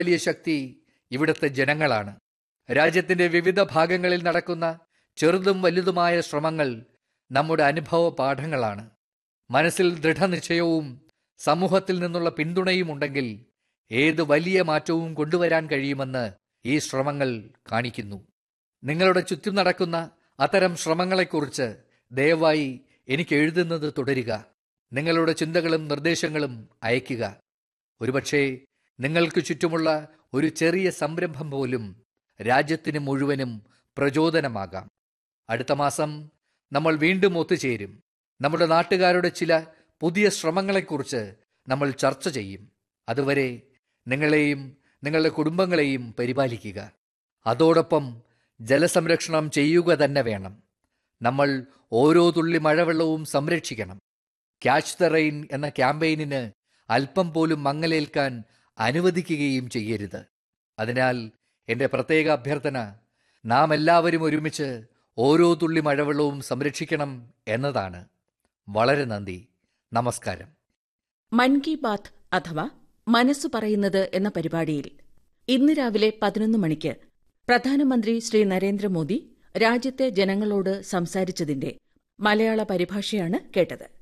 വലിയ ശക്തി ഇവിടുത്തെ ജനങ്ങളാണ് രാജ്യത്തിന്റെ വിവിധ ഭാഗങ്ങളിൽ നടക്കുന്ന ചെറുതും വലുതുമായ ശ്രമങ്ങൾ നമ്മുടെ അനുഭവ പാഠങ്ങളാണ് മനസ്സിൽ ദൃഢനിശ്ചയവും സമൂഹത്തിൽ നിന്നുള്ള പിന്തുണയും ഉണ്ടെങ്കിൽ ഏത് വലിയ മാറ്റവും കൊണ്ടുവരാൻ കഴിയുമെന്ന് ഈ ശ്രമങ്ങൾ കാണിക്കുന്നു നിങ്ങളുടെ ചുറ്റും നടക്കുന്ന അത്തരം ശ്രമങ്ങളെക്കുറിച്ച് ദയവായി എനിക്ക് എഴുതുന്നത് തുടരുക നിങ്ങളുടെ ചിന്തകളും നിർദ്ദേശങ്ങളും അയയ്ക്കുക ഒരുപക്ഷേ നിങ്ങൾക്ക് ചുറ്റുമുള്ള ഒരു ചെറിയ സംരംഭം പോലും രാജ്യത്തിന് മുഴുവനും പ്രചോദനമാകാം അടുത്ത മാസം നമ്മൾ വീണ്ടും ഒത്തുചേരും നമ്മുടെ നാട്ടുകാരുടെ ചില പുതിയ ശ്രമങ്ങളെക്കുറിച്ച് നമ്മൾ ചർച്ച ചെയ്യും അതുവരെ നിങ്ങളെയും നിങ്ങളുടെ കുടുംബങ്ങളെയും പരിപാലിക്കുക അതോടൊപ്പം ജലസംരക്ഷണം ചെയ്യുക തന്നെ വേണം നമ്മൾ ഓരോ തുള്ളി മഴവെള്ളവും സംരക്ഷിക്കണം ക്യാച്ച് ദ റെയിൻ എന്ന ക്യാമ്പയിനിന് അല്പം പോലും മങ്ങലേൽക്കാൻ അനുവദിക്കുകയും ചെയ്യരുത് അതിനാൽ എൻ്റെ പ്രത്യേക അഭ്യർത്ഥന നാം എല്ലാവരും ഒരുമിച്ച് ഓരോ തുള്ളി മഴവെള്ളവും സംരക്ഷിക്കണം എന്നതാണ് വളരെ നന്ദി നമസ്കാരം മൻ കി ബാത്ത് അഥവാ മനസ്സു പറയുന്നത് എന്ന പരിപാടിയിൽ ഇന്ന് രാവിലെ പതിനൊന്ന് മണിക്ക് പ്രധാനമന്ത്രി ശ്രീ നരേന്ദ്രമോദി രാജ്യത്തെ ജനങ്ങളോട് സംസാരിച്ചതിന്റെ മലയാള പരിഭാഷയാണ് കേട്ടത്